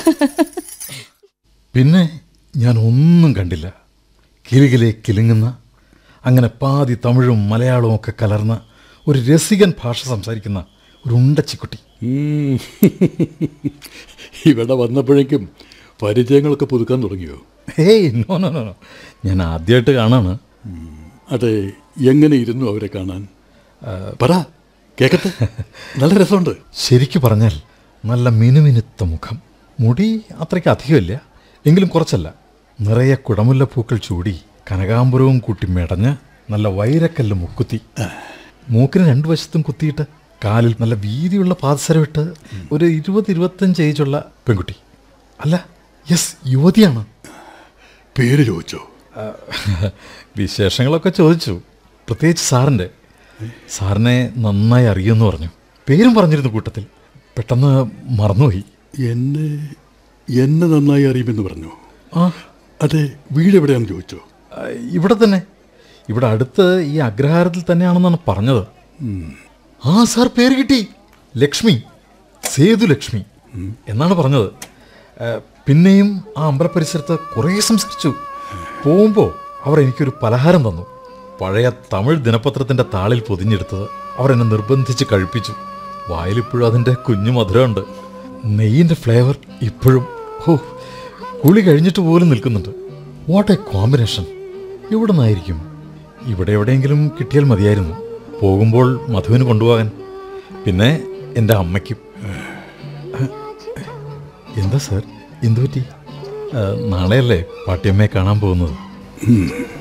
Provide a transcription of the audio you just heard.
പിന്നെ ഞാൻ ഒന്നും കണ്ടില്ല കിലുകിലെ കിലുങ്ങുന്ന അങ്ങനെ പാതി തമിഴും മലയാളവും ഒക്കെ കലർന്ന ഒരു രസികൻ ഭാഷ സംസാരിക്കുന്ന ഒരു ഉണ്ടച്ചിക്കുട്ടി ഉം. ഇവിടെ വന്നപ്പോഴേക്കും പരിചയങ്ങളൊക്കെ പുതുക്കാൻ തുടങ്ങിയോ hey no no no no ഞാൻ ആദ്യമായിട്ട് കാണാണ് അതെ എങ്ങനെ ഇരുന്നു അവരെ കാണാൻ പറ കേക്കട്ടെ നല്ല രസമുണ്ട് ശരിക്കു പറഞ്ഞാൽ നല്ല മിനുമിനുത്ത മുഖം മുടി അത്രയ്ക്ക് അധികമില്ല എങ്കിലും കുറച്ചല്ല നിറയെ കുടമുല്ല പൂക്കൾ ചൂടി കനകാംബരവും കൂട്ടി മെടഞ്ഞ് നല്ല വൈരക്കല്ല് മുക്കുത്തി മൂക്കിന് രണ്ടു വശത്തും കുത്തിയിട്ട് കാലിൽ നല്ല വീതിയുള്ള പാദസരമിട്ട് ഒരു ഇരുപത് ഇരുപത്തഞ്ച് ഏജുള്ള പെൺകുട്ടി അല്ല യെസ് യുവതിയാണ് പേര് ചോദിച്ചോ ആ, വിശേഷങ്ങളൊക്കെ ചോദിച്ചു പ്രത്യേകിച്ച് സാറിൻ്റെ സാറിനെ നന്നായി അറിയുമെന്ന് പറഞ്ഞു പേരും പറഞ്ഞിരുന്നു കൂട്ടത്തിൽ പെട്ടെന്ന് മറന്നുപോയി എന്നെ എന്നെ നന്നായി അറിയുമെന്ന് പറഞ്ഞു ആ അതെ വീട് എവിടെയാണെന്ന് ചോദിച്ചോ ആ, ഇവിടെ തന്നെ ഇവിടെ അടുത്ത് ഈ അഗ്രഹാരത്തിൽ തന്നെയാണെന്നാണ് പറഞ്ഞത് ആ സാർ പേര് കിട്ടി ലക്ഷ്മി സേതു ലക്ഷ്മി എന്നാണ് പറഞ്ഞത് ആ, പിന്നെയും ആ അമ്പലപരിസരത്ത് കുറേ സംസാരിച്ചു പോകുമ്പോൾ അവർ എനിക്കൊരു പലഹാരം തന്നു പഴയ തമിഴ് ദിനപത്രത്തിൻ്റെ താളിൽ പൊതിഞ്ഞെടുത്തത് അവർ എന്നെ നിർബന്ധിച്ച് കഴിപ്പിച്ചു വായിലിപ്പോഴും അതിൻ്റെ കുഞ്ഞു മധുരമുണ്ട് നെയ്യിൻ്റെ ഫ്ലേവർ ഇപ്പോഴും ഹോ കുളി കഴിഞ്ഞിട്ട് പോലും നിൽക്കുന്നുണ്ട് വാട്ട് എ കോമ്പിനേഷൻ എവിടെ നിന്നായിരിക്കും ഇവിടെ എവിടെയെങ്കിലും കിട്ടിയാൽ മതിയായിരുന്നു പോകുമ്പോൾ മധുവിന് കൊണ്ടുപോകാൻ പിന്നെ എൻ്റെ അമ്മയ്ക്കും എന്താ സാർ എന്തു പറ്റി ആ, നാളെയല്ലേ പാട്ടിയമ്മയെ കാണാൻ പോകുന്നത് ഉം.